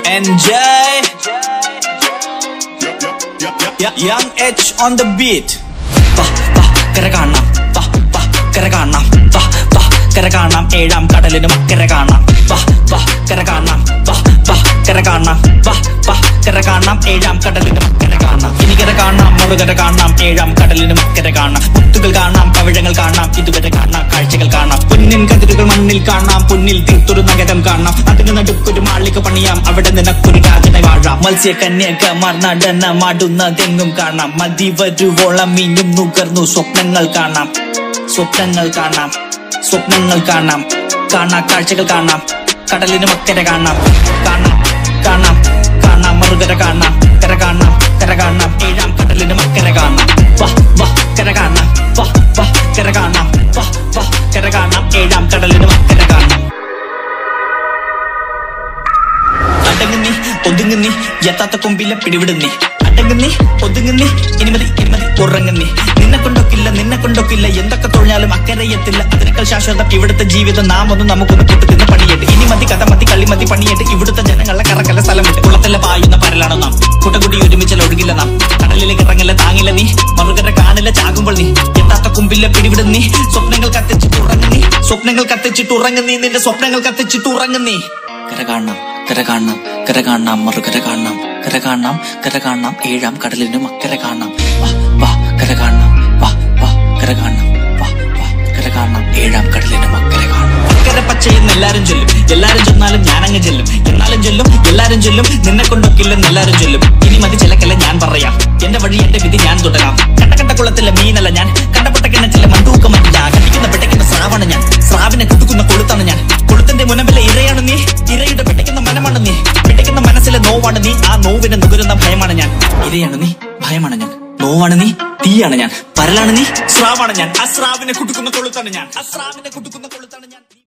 NJ Young H on the beat വാ വാ കര കാണാം വാ വാ കര കാണാം വാ വാ കര കാണാം ഏഴാം കടലിനും അക്കര കാണാം വാ വാ കര കാണാം വാ വാ കര കാണാം വാ വാ കര കാണാം ഏഴാം കടലിനും അക്കര കാണാം ഇനി കര കാണാം മറുകര കാണാം ഏഴാം കടലിനും അക്കര കാണാം മുത്തുകൾ കാണാം പവിഴങ്ങൾ കാണാം ഇതുവരെ കാണാം കാഴ്ചകൾ കാണാം പൊന്നിൻ കതിരുകൾ മണ്ണിൽ കാണാം പൊന്നിൽ തീർത്തൊരു നഗരം കാണാം അതിന് നടുക്കൊരു മാളിക പണിയാം അവിടെ നിനക്കൊരു രാജനെ വാഴാം മത്സ്യ കന്യകമാർ നടനമാടുന്നതെങ്ങും കാണാം മതി വരുവോളം മീനും നുകർന്നു സ്വപ്നങ്ങൾ കാണാം സ്വപ്നങ്ങൾ കാണാം സ്വപ്നങ്ങൾ കാണാം കാണാ കാഴ്ചകൾ കാണാം കടലിനും അക്കരെ കാണാം കാണാം കാണാം കാണാം മറുകര കാണാം കര കാണാം കര കാണാം ഏഴാം കടലിനും അക്കരെ കാണാം വാ വാ കര കാണാം വാ വാ കര കാണാം വാ വാ കര കാണാം ഏഴാം കടലിനും അക്കരെ കാണാം അടങ്ങുന്നി ഒതുങ്ങുന്നി എത്താത്ത കൊമ്പില്ല പിടിവിടുന്നി അടങ്ങുന്നി ഒതുങ്ങുന്നി ഇനിമതി ഇനിമതി ഉറങ്ങുന്നി നിന്നെ കൊണ്ടൊക്കില്ല നിന്നെ കൊണ്ടൊക്കില്ല എന്തൊക്കെ തൊഴിഞ്ഞാലും അക്കരയെത്തില്ല അതിനേക്കാൾ ശാശ്വതം ഇവിടുത്തെ ജീവിതം നാം ഒന്ന് നമുക്കൊന്ന് കൂട്ടി തിന്ന് പണിയിട്ട് ഇനി മതി കഥ മതി കളി മതി പണിയിട്ട് ഇവിടുത്തെ ജനങ്ങളെ കറക്കല്ല സ്ഥലമിട്ട് കുളത്തിലെ പായുന്ന പരലാണ് നാം കൂട്ടക്കുടി ഒരുമിച്ചാൽ ഒഴുകില്ല നാം കടലിലേക്ക് ഇറങ്ങില്ല താങ്ങില്ല നീ മറുകര കാണില്ല ചാകുമ്പോൾ നീ എത്താത്ത കുമ്പില്ല പിടിവിടുന്നി സ്വപ്നങ്ങൾ കത്തിച്ചിട്ട് ഉറങ്ങുന്നി സ്വപ്നങ്ങൾ കത്തിച്ചിട്ട് ഉറങ്ങുന്നി നിന്റെ സ്വപ്നങ്ങൾ കത്തിച്ചിട്ട് ഉറങ്ങുന്നി കര കാണാം കര കാണാം കര കാണാം മറുകര കാണാം കര കാണാം കര കാണാം ഏഴാം കടലിനും അക്കര കാണാം വാ വാ കര കാണാം വാ വാ കര കാണാം വാ വാ കര കാണാം ഏഴാം കടലിനും അക്കര കാണാം അക്കരെ പച്ചയെന്ന് എല്ലാരും ചൊല്ലും എല്ലാരും ചെന്നാലും ഞാനങ്ങ് ചെല്ലും എന്നാലും ചൊല്ലും എല്ലാരും ചൊല്ലും നിന്നെ കൊണ്ടൊക്കില്ലെന്ന് എല്ലാരും ചൊല്ലും ഇനി മതി ചിലക്കല്ല ഞാൻ പറയാം എന്റെ വഴി എന്റെ വിധി ഞാൻ തുടരാം കണ്ട കണ്ട കുളത്തിലെ മീനല്ല ഞാൻ കണ്ടപ്പെട്ട കിണറ്റിലെ മണ്ടൂക്കമല്ല കണ്ടിക്കുന്ന പെട്ടയ്ക്കുന്ന സ്രാവാണ് ഞാൻ സ്രാവിനെ കുതുക്കുന്ന കൊളുത്താണ് ഞാൻ കൊളുത്തിന്റെ മുനമ്പിലെ ഇരയാണ് നീ ഇരയുടെ പെട്ടയ്ക്കുന്ന മനമാണ് നീ പെട്ടയ്ക്കുന്ന മനസ്സിലെ നോവാണ് നീ ആ നോവിനെ നുകരുന്ന ഭയമാണ് ഞാൻ ഇരയാണ് നീ ഭയമാണ് ഞാൻ നോവാണ് നീ തീയാണ് ഞാൻ പരലാണ് നീ സ്രാവാണ് ഞാൻ ആ സ്രാവിനെ കുടുക്കുന്ന കൊളുത്താണ് ഞാൻ ആ സ്രാവിനെ കുടുക്കുന്ന